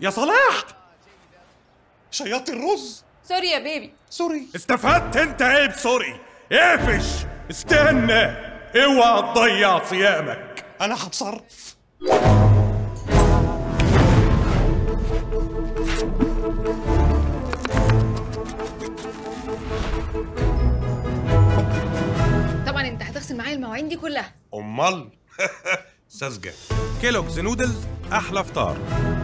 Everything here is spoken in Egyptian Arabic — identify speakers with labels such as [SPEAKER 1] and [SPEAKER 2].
[SPEAKER 1] يا صلاح
[SPEAKER 2] شياط الرز
[SPEAKER 3] سوري يا بيبي
[SPEAKER 2] سوري
[SPEAKER 1] استفدت انت ايه بسوري اقفش استنى اوعى تضيع صيامك
[SPEAKER 2] انا هتصرف
[SPEAKER 3] طبعا انت هتغسل معايا المواعين دي كلها
[SPEAKER 1] امال ساذجه كيلوجز نودلز احلى فطار